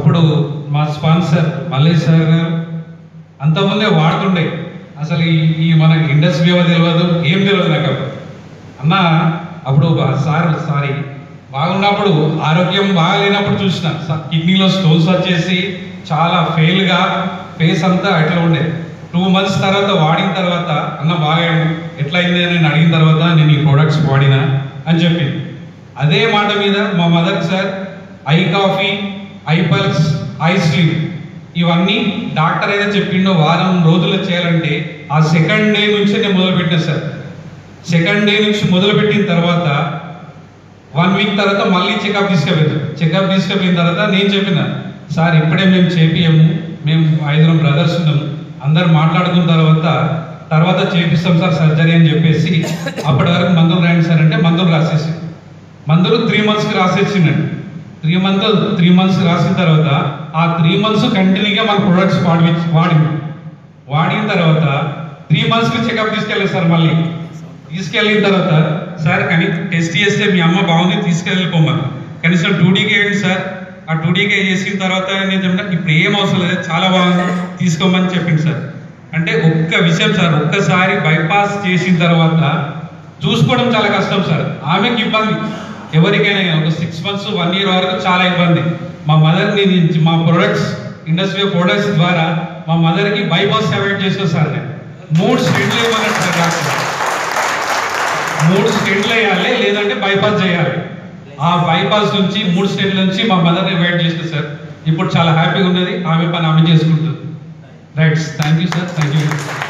అప్పుడు మా sponsor Mallesh sir గారు అంతకుముందే వాడుతుండే అసలు ఈ ఈ మన ఇండస్ట్రీ ఏమో తెలియదు ఏం తెలియదు నాకు అప్పుడు అన్న అప్పుడు బా- సార్ సారీ బాగున్నప్పుడు ఆరోగ్యం బాగాలేనప్పుడు చూసిన స- కిడ్నీలో స్టోన్స్ వచ్చేసి చాలా ఫెయిల్గా ఫేస్ అంతా అట్లా ఉండే టూ మంత్స్ తర్వాత వాడిన తర్వాత అన్న బాగా ఎట్లా అయింది అని నేను అడిగిన తర్వాత నేను ఈ ప్రోడక్ట్స్ వాడినా అని చెప్పింది అదే మాట మీద మా mother sir I coffee I pulse I sleep ఇవన్నీ డాక్టర్ ఏదో చెప్పిండో వారం రోజులు చేయాలంటే ఆ సెకండ్ డే నుంచి నేను మొదలుపెట్టిన సార్ సెకండ్ డే నుంచి మొదలుపెట్టిన తర్వాత వన్ వీక్ తర్వాత మళ్ళీ చెకప్ తీసుకెళ్ళాను చెకప్ తీసుకెళ్ళిన తర్వాత నేను చెప్పిన సార్ ఇప్పుడే మేము చేపియము మేము ఐదుగురం బ్రదర్స్ ఉన్నాము అందరు మాట్లాడుకున్న తర్వాత తర్వాత చేపిస్తాం సార్ సర్జరీ అని చెప్పేసి అప్పటి వరకు మందులు రాయండి సార్ అంటే మందులు రాసేసి మందులు త్రీ మంత్స్కి రాసేసిండండి త్రీ మంత్ త్రీ మంత్స్ రాసిన తర్వాత ఆ త్రీ మంత్స్ కంటిన్యూగా మన ప్రొడక్ట్స్ వాడి వాడింది వాడిన తర్వాత త్రీ మంత్స్కి చెకప్ తీసుకెళ్ళారు సార్ మళ్ళీ తీసుకెళ్ళిన తర్వాత సార్ కానీ టెస్ట్ చేస్తే మీ అమ్మ బాగుంది తీసుకెళ్ళిపోమని కనీసం టూడీకే వేయండి సార్ ఆ టూడీకే చేసిన తర్వాత నేను చెప్పిన ఇప్పుడు ఏం అవసరం లేదు చాలా బాగుంది తీసుకోమని చెప్పింది సార్ అంటే ఒక్క విషయం సార్ ఒక్కసారి బైపాస్ చేసిన తర్వాత చూసుకోవడం చాలా కష్టం సార్ ఆమెకి ఇబ్బంది ఎవరికైనా కానీ ఒక సిక్స్ మంత్స్ వన్ ఇయర్ వరకు చాలా ఇబ్బంది మా మదర్ని మా ప్రొడక్ట్స్ ఇండస్ట్రీ ప్రొడక్ట్స్ ద్వారా మా మదర్కి బైపాస్ అవాయిడ్ చేసిన సార్ నేను మూడు స్టెంట్లు ఇవ్వమన్నాడు సార్ డాక్టర్ మూడు స్టెంట్లు వేయాలి లేదంటే బైపాస్ చేయాలి ఆ బైపాస్ నుంచి మూడు స్టెంట్ల నుంచి మా మదర్ని అవాయిడ్ చేసిన సార్ ఇప్పుడు చాలా హ్యాపీగా ఉన్నది ఆమె పని ఆమె చేసుకుంటుంది rights thank you sir thank you